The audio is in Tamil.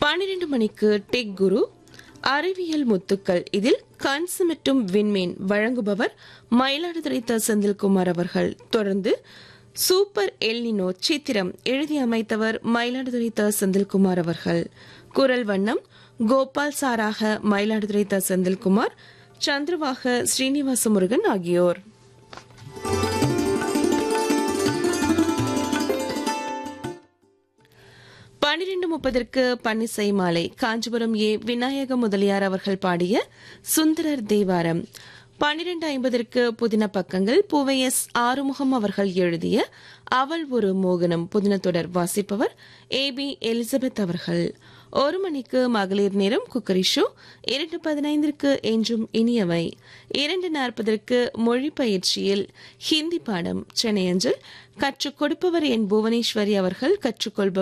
பன்னிரண்டு மணிக்கு டெக் குரு அறிவியல் முத்துக்கள் இதில் கண் சிமிட்டும் விண்மீன் வழங்குபவர் மயிலாடுதுறை த செந்தில்குமார் அவர்கள் தொடர்ந்து சூப்பர் எல்னினோ சித்திரம் எழுதி அமைத்தவர் மயிலாடுதுறை த செந்தில்குமார் அவர்கள் குரல் வண்ணம் கோபால் சாராக மயிலாடுதுறை த செந்தில்குமார் சந்திரவாக ஸ்ரீனிவாச முருகன் ஆகியோர் பன்னிரண்டு முப்பதற்கு பன்னிசை மாலை காஞ்சிபுரம் ஏ விநாயக முதலியார் அவர்கள் பாடிய சுந்தரர் தேவாரம் பன்னிரண்டு ஐம்பதற்கு புதின பக்கங்கள் பூவை எஸ் ஆறுமுகம் அவர்கள் எழுதிய அவள் ஒரு மோகனம் புதின தொடர் வாசிப்பவர் ஏ பி எலிசபெத் அவர்கள் ஒரு மணிக்கு மகளிர் நேரம் குக்கரி ஷோ இரண்டு பதினைந்திற்கு என்றும் இனியவை இரண்டு நாற்பதற்கு மொழி பயிற்சியில் ஹிந்தி பாடம் சென்னை அஞ்சல் கற்றுக் கொடுப்பவர் என் புவனேஸ்வரி அவர்கள் கற்றுக்கொள்பவர்